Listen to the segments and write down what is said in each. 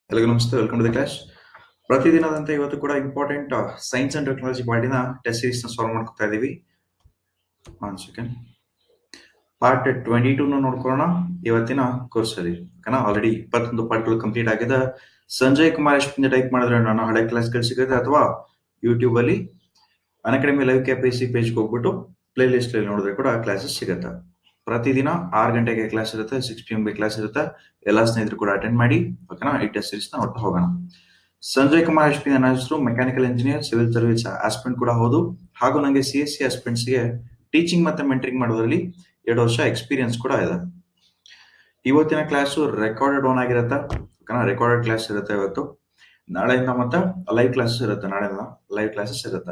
ಎಲ್ಲರಿಗೂ ನಮಸ್ತೆ welcome to the class ಪ್ರತಿದಿನದಂತೆ ಇವತ್ತು ಕೂಡ ಇಂಪಾರ್ಟೆಂಟ್ ಸೈನ್ಸ್ ಅಂಡ್ ಟೆಕ್ನಾಲಜಿ ಪಾರ್ಟಿನ ಟೆಸ್ಟ್ ಸೀರೀಸ್ ನ ಸಾಲ್ವ್ ಮಾಡ್ಕೊತಾ ಇದೀವಿ one second part twenty two ನೋಡ್ಕೊಳ್ಳೋಣ ಇವತ್ತಿನ ಕೋರ್ಸ್ ಅಲ್ಲಿ ಓಕೆನಾ ಆಲ್ರೆಡಿ ಇಪ್ಪತ್ತೊಂದು ಪಾರ್ಟ್ಗಳು ಕಂಪ್ಲೀಟ್ ಆಗಿದೆ ಸಂಜಯ್ ಕುಮಾರ್ ಎಷ್ಟು ಟೈಪ್ ಮಾಡಿದ್ರೆ ನಾನು ಹಳೆ ಕ್ಲಾಸ್ಗಳು ಸಿಗುತ್ತೆ ಅಥವಾ ಯೂಟ್ಯೂಬ್ ಅಲ್ಲಿ ಅನ್ಅಕಾಡೆಮಿ ಲೈವ್ ಕೆಪಿಸಿ ಪೇಜ್ ಹೋಗ್ಬಿಟ್ಟು ಪ್ಲೇ ಲಿಸ್ಟ್ ಅಲ್ಲಿ ನೋಡಿದ್ರೆ ಕೂಡ ಕ್ಲಾಸಸ್ ಸಿಗುತ್ತೆ ಪ್ರತಿದಿನ ಆರು ಗಂಟೆಗೆ ಕ್ಲಾಸ್ ಇರುತ್ತೆ ಸಿಕ್ಸ್ ಪಿ ಗೆ ಕ್ಲಾಸ್ ಇರುತ್ತೆ ಎಲ್ಲ ಸ್ನೇಹಿತರು ಕೂಡ ಅಟೆಂಡ್ ಮಾಡಿ ಓಕೆನಾ ಈ ಟೆಸ್ಟ್ ಸೀರೀಸ್ ನ ನೋಡ್ತಾ ಹೋಗೋಣ ಸಂಜಯ್ ಕುಮಾರ್ ಎಚ್ ಪಿ ನನ್ನ ಹೆಸರು mechanical engineer civil service aspirant ಕೂಡ ಹೌದು ಹಾಗೂ ನನಗೆ ಸಿ ಎಸ್ ಸಿ ಆಸ್ಪೆಂಟ್ಸ್ ಗೆ ಟೀಚಿಂಗ್ ಮತ್ತೆ ಮೆಂಟರಿಂಗ್ ಮಾಡೋದ್ರಲ್ಲಿ ಎರಡು ವರ್ಷ ಎಕ್ಸ್ಪೀರಿಯನ್ಸ್ ಕೂಡ ಇದೆ ಇವತ್ತಿನ ಕ್ಲಾಸು ರೆಕಾರ್ಡೆಡ್ ಆನ್ ಆಗಿರುತ್ತೆ ಓಕೆನಾ ರೆಕಾರ್ಡೆಡ್ ಕ್ಲಾಸ್ ಇರುತ್ತೆ ಇವತ್ತು ನಾಳೆಯಿಂದ ಮತ್ತೆ ಲೈವ್ ಕ್ಲಾಸಸ್ ಇರುತ್ತೆ ನಾಳೆಯಿಂದ ಲೈವ್ ಕ್ಲಾಸಸ್ ಇರುತ್ತೆ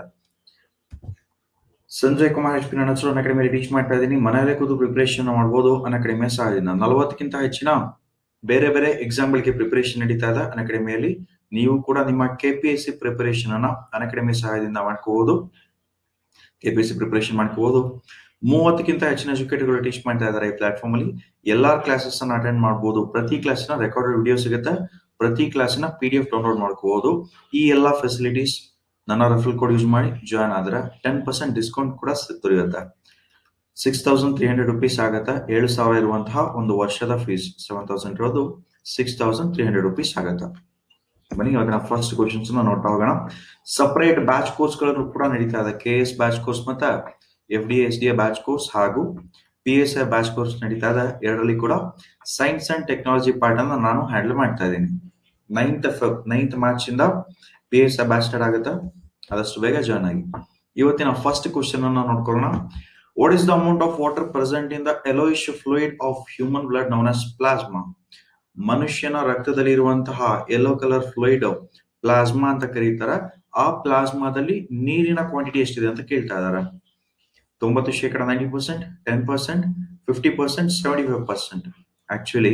ಸಂಜಯ್ ಕುಮಾರ್ ಎಚ್ ಪಿ ನನ್ನ ಹೆಸರು ಅಕಾಡೆಮಿಯಲ್ಲಿ ಟೀಚ್ ಮಾಡ್ತಾ ಇದ್ದೀನಿ ಮನೆಯಲ್ಲೇ ಕೂತು ಪ್ರಿಪರೇಷನ್ ಮಾಡ್ಬೋದು ಅಕಾಡೆಮಿಯ ಸಹಾಯದಿಂದ ನಲವತ್ತಕ್ಕಿಂತ ಹೆಚ್ಚಿನ ಬೇರೆ ಬೇರೆ ಎಕ್ಸಾಮ್ಗಳಿಗೆ ಪ್ರಿಪರೇಷನ್ ನಡೀತಾ ಇದೆ ಅಕಾಡೆಮಿಯಲ್ಲಿ ನೀವು ಕೂಡ ನಿಮ್ಮ K P S C preparation ಅನ್ನ ಅಕಾಡೆಮಿ ಸಹಾಯದಿಂದ ಮಾಡ್ಕೋಬಹುದು K P S C preparation ಮಾಡ್ಕೋಬಹುದು ಮೂವತ್ತಕ್ಕಿಂತ ಹೆಚ್ಚಿನ ಎಜುಕೇಟರ್ಗಳು ಟೀಚ್ ಮಾಡ್ತಾ ಇದ್ದಾರೆ ಈ ಪ್ಲಾಟ್ಫಾರ್ಮ್ ಅಲ್ಲಿ ಎಲ್ಲಾ ಕ್ಲಾಸಸ್ ಅನ್ನ ಅಟೆಂಡ್ ಮಾಡಬಹುದು ಪ್ರತಿ ಕ್ಲಾಸಿನ ರೆಕಾರ್ಡೆಡ್ ವಿಡಿಯೋ ಸಿಗುತ್ತೆ ಪ್ರತಿ ಕ್ಲಾಸಿನ ಪಿ ಡಿ ಎಫ್ ಡೌನ್ಲೋಡ್ ಮಾಡ್ಕೋಬಹುದು ಈ ಎಲ್ಲಾ ಫೆಸಿಲಿಟೀಸ್ ನನ್ನ ರೆಫರಲ್ ಕೋಡ್ ಯೂಸ್ ಮಾಡಿ ಜಾಯ್ನ್ ಆದ್ರೆ ಟೆನ್ ಪರ್ಸೆಂಟ್ ಡಿಸ್ಕೌಂಟ್ ಕೂಡ ದೊರೆಯುತ್ತೆ six thousand three hundred rupees ಆಗುತ್ತೆ ಏಳು ಸಾವಿರ ಇರುವಂತಹ ಒಂದು ವರ್ಷದ ಫೀಸ್ ಸೆವೆನ್ ತೌಸಂಡ್ ಇರೋದು six thousand three hundred rupees ಆಗುತ್ತೆ ಬನ್ನಿ ಇವಾಗ ನಾವು ಫಸ್ಟ್ ಕ್ವಶನ್ಸ್ ನೋಡ್ತಾ ಹೋಗೋಣ ಸಪರೇಟ್ ಬ್ಯಾಚ್ ಕೋರ್ಸ್ ಗಳನ್ನು ಕೂಡ ನಡೀತಾ ಇದೆ ಕೆ ಎಸ್ ಬ್ಯಾಚ್ ಕೋರ್ಸ್ ಮತ್ತೆ F D S D A batch course ಹಾಗೂ P S I batch course ನಡೀತಾ ಇದೆ ಎರಡರಲ್ಲಿ ಕೂಡ ಸೈನ್ಸ್ ಅಂಡ್ ಟೆಕ್ನಾಲಜಿ ಪಾರ್ಟ್ ಅನ್ನ ನಾನು ಹ್ಯಾಂಡಲ್ ಮಾಡ್ತಾ ಇದ್ದೀನಿ ನೈನ್ತ್ ಫೆಬ್ ನೈನ್ತ್ ಮಾರ್ಚ್ ಇಂದ P S I batch start ಆಗುತ್ತೆ ಆದಷ್ಟು ಬೇಗ ಜಾಯ್ನ್ ಆಗಿ ಇವತ್ತಿನ ಫಸ್ಟ್ ಕ್ವಶನ್ ಅನ್ನ ನೋಡ್ಕೊಳ್ಳೋಣ what is the amount of water present in the yellowish fluid of human blood known as plasma ಮನುಷ್ಯನ ರಕ್ತದಲ್ಲಿ ಇರುವಂತಹ ಯೆಲ್ಲೋ ಕಲರ್ ಫ್ಲೂಯಿಡ್ ಪ್ಲಾಸ್ಮಾ ಅಂತ ಕರೀತಾರೆ ಆ ಪ್ಲಾಸ್ಮಾದಲ್ಲಿ ನೀರಿನ ಕ್ವಾಂಟಿಟಿ ಎಷ್ಟಿದೆ ಅಂತ ಕೇಳ್ತಾ ಇದಾರೆ ತೊಂಬತ್ತು ಶೇಕಡ ninety percent ten percent fifty percent seventy five percent actually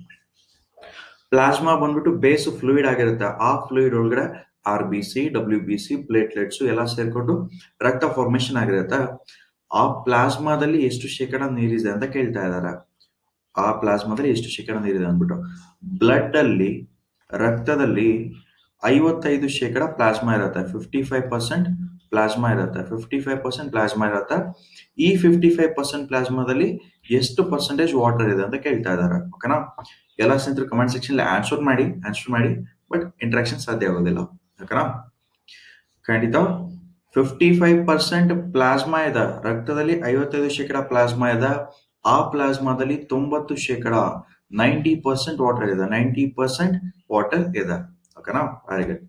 plasma ಬಂದ್ಬಿಟ್ಟು ಬೇಸ್ ಫ್ಲೂಯಿಡ್ ಆಗಿರುತ್ತೆ ಆ ಫ್ಲೂಯಿಡ್ ಒಳಗಡೆ R B C W B C platelets ಎಲ್ಲ ಸೇರ್ಕೊಂಡು ರಕ್ತ ಫಾರ್ಮೇಶನ್ ಆಗಿರುತ್ತೆ ಆ ಪ್ಲಾಸ್ಮಾದಲ್ಲಿ ಎಷ್ಟು ಶೇಕಡ ನೀರಿದೆ ಅಂತ ಕೇಳ್ತಾ ಇದಾರೆ ಆ ಪ್ಲಾಸ್ಮಾದಲ್ಲಿ ಎಷ್ಟು ಶೇಕಡ ನೀರಿದೆ ಅಂದ್ಬಿಟ್ಟು ಬ್ಲಡ್ ಅಲ್ಲಿ ರಕ್ತದಲ್ಲಿ ಐವತ್ತೈದು ಶೇಕಡ ಪ್ಲಾಸ್ಮಾ ಇರುತ್ತೆ ಫಿಫ್ಟಿ ಫೈವ್ ಪರ್ಸೆಂಟ್ ಪ್ಲಾಸ್ಮಾ ಇರುತ್ತೆ ಫಿಫ್ಟಿ ಫೈವ್ ಪರ್ಸೆಂಟ್ ಪ್ಲಾಸ್ಮಾ ಇರುತ್ತೆ ಈ ಫಿಫ್ಟಿ ಫೈವ್ ಪರ್ಸೆಂಟ್ ಪ್ಲಾಸ್ಮಾದಲ್ಲಿ ಎಷ್ಟು ಪರ್ಸೆಂಟೇಜ್ ವಾಟರ್ ಇದೆ ಅಂತ ಕೇಳ್ತಾ ಇದಾರೆ ಓಕೆನಾ ಎಲ್ಲ ಸ್ನೇಹಿತರು ಕಮೆಂಟ್ ಸೆಕ್ಷನ್ ಆನ್ಸರ್ ಮಾಡಿ ಆನ್ಸರ್ ಮಾಡಿ ಬಟ್ ಇಂಟ್ರಾಕ್ಷನ್ ಸಾಧ್ಯ ಆಗೋದಿಲ್ಲ ಓಕೆನಾ ಖಂಡಿತ ಫಿಫ್ಟಿ ಫೈವ್ ಪರ್ಸೆಂಟ್ ಪ್ಲಾಸ್ಮಾ ಇದೆ ರಕ್ತದಲ್ಲಿ ಐವತ್ತೈದು ಶೇಕಡ ಪ್ಲಾಸ್ಮಾ ಇದೆ ಆ ಪ್ಲಾಸ್ಮಾದಲ್ಲಿ ತೊಂಬತ್ತು ಶೇಕಡ ನೈಂಟಿ ಪರ್ಸೆಂಟ್ ವಾಟರ್ ಇದೆ ನೈಂಟಿ ಪರ್ಸೆಂಟ್ ವಾಟರ್ ಇದೆ ಓಕೆನಾ very good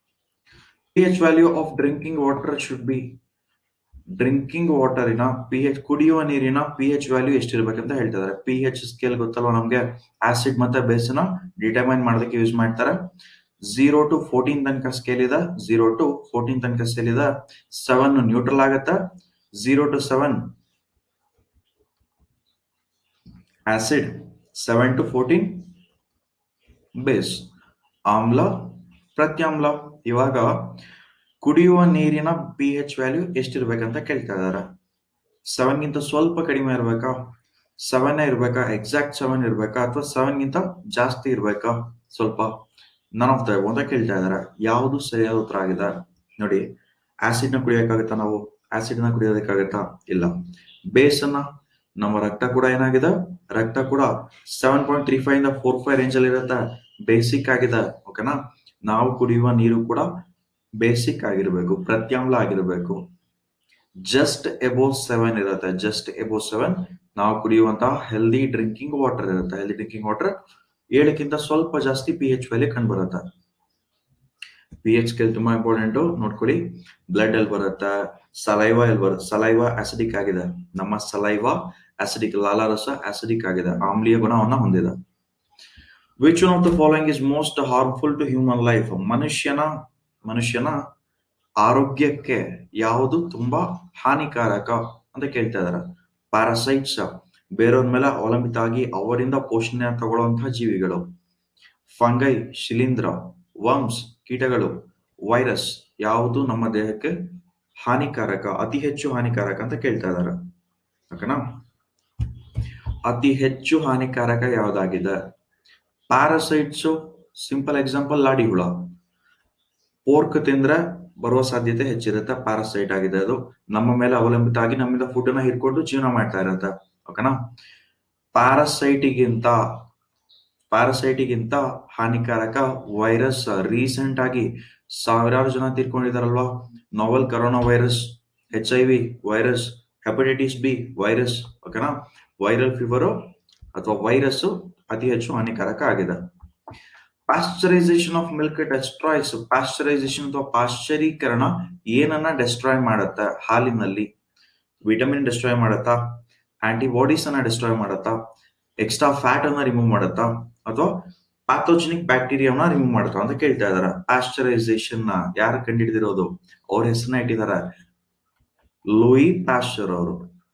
P H value of drinking water should be drinking ವಾಟರಿನ ಪಿ ಎಚ್ ಕುಡಿಯುವ ನೀರಿನ ಪಿ ಎಚ್ ವ್ಯಾಲ್ಯೂ ಎಷ್ಟಿರ್ಬೇಕಂತ ಹೇಳ್ತಿದ್ದಾರೆ ಪಿ ಎಚ್ ಸ್ಕೇಲ್ ಗೊತ್ತಲ್ವ ನಮ್ಗೆ ಆಸಿಡ್ ಮತ್ತೆ ಬೇಸ್ ನ ಡಿಟರ್ಮೈನ್ ಮಾಡೋದಕ್ಕೆ ಯೂಸ್ ಮಾಡ್ತಾರೆ ಝೀರೋ ಟು ಫೋರ್ಟೀನ್ ತನಕ ಸ್ಕೇಲ್ ಇದೆ ಝೀರೋ ಟು ಫೋರ್ಟೀನ್ ತನಕ ಸ್ಕೇಲ್ ಇದೆ ಸೆವೆನ್ ನ್ಯೂಟ್ರಲ್ ಆಗತ್ತೆ zero to seven acid seven to fourteen base ಆಮ್ಲ ಪ್ರತ್ಯಾಮ್ಲ ಇವಾಗ ಕುಡಿಯುವ ನೀರಿನ ಪಿ ಎಚ್ ವ್ಯಾಲ್ಯೂ ಎಷ್ಟಿರ್ಬೇಕಂತ ಕೇಳ್ತಾ ಇದಾರೆ ಸೆವೆನ್ ಗಿಂತ ಸ್ವಲ್ಪ ಕಡಿಮೆ ಇರ್ಬೇಕಾ ಸೆವೆನ್ ಇರ್ಬೇಕಾ ಎಕ್ಸಾಕ್ಟ್ ಸೆವೆನ್ ಇರ್ಬೇಕಾ ಅಥವಾ ಸೆವೆನ್ ಗಿಂತ ಜಾಸ್ತಿ ಇರ್ಬೇಕಾ ಸ್ವಲ್ಪ ನನ್ ಆಫ್ ದ ಅಂತ ಕೇಳ್ತಾ ಇದಾರೆ ಯಾವುದು ಸರಿಯಾದ ಉತ್ತರ ಆಗಿದೆ ನೋಡಿ ಆಸಿಡ್ ನ ಕುಡಿಯೋಕ್ಕಾಗತ್ತಾ ನಾವು ಆಸಿಡ್ ನ ಕುಡಿಯೋದಕ್ಕಾಗತ್ತಾ ಇಲ್ಲ ಬೇಸ್ ಅನ್ನ ನಮ್ಮ ರಕ್ತ ಕೂಡ ಏನಾಗಿದೆ ರಕ್ತ ಕೂಡ ಸೆವೆನ್ ಪಾಯಿಂಟ್ ತ್ರೀ ಫೈವ್ ಇಂದ ಫೋರ್ ಫೈವ್ ರೇಂಜ್ ಅಲ್ಲಿ ಇರುತ್ತೆ ಬೇಸಿಕ್ ಆಗಿದೆ ಓಕೆನಾ ನಾವು ಕುಡಿಯುವ ನೀರು ಕೂಡ ಬೇಸಿಕ್ ಆಗಿರ್ಬೇಕು ಪ್ರತ್ಯಾಮ್ಲ ಆಗಿರ್ಬೇಕು ಜಸ್ಟ್ ಎಬೋವ್ ಸೆವೆನ್ ಇರುತ್ತೆ ಜಸ್ಟ್ ಎಬೋವ್ ಸೆವೆನ್ ನಾವು ಕುಡಿಯುವಂತಹ ಹೆಲ್ದಿ ಡ್ರಿಂಕಿಂಗ್ ವಾಟರ್ ಇರುತ್ತೆ ಹೆಲ್ದಿ ಡ್ರಿಂಕಿಂಗ್ ವಾಟರ್ ಏಳಕ್ಕಿಂತ ಸ್ವಲ್ಪ ಜಾಸ್ತಿ ಪಿ ಎಚ್ ವ್ಯಾಲ್ಯೂ ಕಂಡು ಬರುತ್ತೆ ಪಿ ಎಚ್ ಸ್ಕೇಲ್ ತುಂಬಾ ಇಂಪಾರ್ಟೆಂಟ್ ನೋಡ್ಕೊಳ್ಳಿ ಬ್ಲಡ್ ಎಲ್ಲಿ ಬರುತ್ತೆ ಸಲೈವಾ ಎಲ್ಲಿ ಬರುತ್ತೆ ಸಲೈವಾ ಆಸಿಡಿಕ್ ಆಗಿದೆ ನಮ್ಮ ಸಲೈವಾ ಆಸಿಡಿಕ್ ಲಾಲಾರಸ ಆಸಿಡಿಕ್ ಆಗಿದೆ ಆಮ್ಲೀಯ ಗುಣವನ್ನ ಹೊಂದಿದೆ which one of the following is most harmful to human life ಮನುಷ್ಯನ ಮನುಷ್ಯನ ಆರೋಗ್ಯಕ್ಕೆ ಯಾವುದು ತುಂಬಾ ಹಾನಿಕಾರಕ ಅಂತ ಕೇಳ್ತಾ ಇದಾರೆ ಪ್ಯಾರಾಸೈಟ್ಸ್ ಬೇರೆಯವ್ರ ಮೇಲೆ ಅವಲಂಬಿತ ಆಗಿ ಅವರಿಂದ ಪೋಷಣೆ ತಗೊಳ್ಳುವಂತಹ ಜೀವಿಗಳು ಫಂಗೈ ಶಿಲೀಂಧ್ರ ವರ್ಮ್ಸ್ ಕೀಟಗಳು ವೈರಸ್ ಯಾವುದು ನಮ್ಮ ದೇಹಕ್ಕೆ ಹಾನಿಕಾರಕ ಅತಿ ಹೆಚ್ಚು ಹಾನಿಕಾರಕ ಅಂತ ಕೇಳ್ತಾ ಇದಾರೆ ಓಕೆನಾ ಅತಿ ಹೆಚ್ಚು ಹಾನಿಕಾರಕ ಯಾವ್ದಾಗಿದೆ ಪ್ಯಾರಾಸೈಟ್ಸ್ ಸಿಂಪಲ್ ಎಕ್ಸಾಂಪಲ್ ಲಾಡಿ ಹುಳ ಪೋರ್ಕ್ ತಿಂದ್ರೆ ಬರುವ ಸಾಧ್ಯತೆ ಹೆಚ್ಚಿರುತ್ತೆ ಪ್ಯಾರಾಸೈಟ್ ಆಗಿದೆ ಅದು ನಮ್ಮ ಮೇಲೆ ಅವಲಂಬಿತ ಆಗಿ ನಮ್ಮಿಂದ ಫುಡ್ ನ ಹಿಡ್ಕೊಂಡು ಜೀವನ ಮಾಡ್ತಾ ಇರುತ್ತೆ ಓಕೆನಾ ಪ್ಯಾರಾಸೈಟಿಗಿಂತ ಪ್ಯಾರಾಸೈಟಿಗಿಂತ ಹಾನಿಕಾರಕ ವೈರಸ್ ರೀಸೆಂಟ್ ಆಗಿ ಸಾವಿರಾರು ಜನ ತೀರ್ಕೊಂಡಿದಾರಲ್ವಾ novel corona virus H I V virus hepatitis B virus ಓಕೆನಾ ವೈರಲ್ ಫೀವರು ಅಥವಾ ವೈರಸ್ ಅತಿ ಹೆಚ್ಚು ಹಾನಿಕಾರಕ ಆಗಿದೆ pasteurisation of milk destroys pasteurisation ಅಥವಾ ಪಾಶ್ಚರೀಕರಣ ಏನನ್ನ ಡೆಸ್ಟ್ರಾಯ್ ಮಾಡುತ್ತೆ ಹಾಲಿನಲ್ಲಿ ವಿಟಮಿನ್ ಡೆಸ್ಟ್ರಾಯ್ ಮಾಡತ್ತಾ ಆಂಟಿಬಾಡೀಸ್ ಅನ್ನ ಡೆಸ್ಟ್ರಾಯ್ ಮಾಡತ್ತಾ ಎಕ್ಸ್ಟ್ರಾ ಫ್ಯಾಟ್ ಅನ್ನ ರಿಮೂವ್ ಮಾಡತ್ತಾ ಅಥವಾ ಪ್ಯಾಥೋಜೆನಿಕ್ ಬ್ಯಾಕ್ಟೀರಿಯಾವನ್ನ ರಿಮೂವ್ ಮಾಡುತ್ತಾ ಅಂತ ಕೇಳ್ತಾ ಇದಾರ ಪಾಶ್ಚರೈಸೇಷನ್ ನ ಯಾರು ಕಂಡುಹಿಡಿದಿರೋದು ಅವ್ರ ಹೆಸರನ್ನ ಇಟ್ಟಿದ್ದಾರೆ ಲೂಯಿ ಪ್ಯಾಶ್ಚರ್ ಅವರು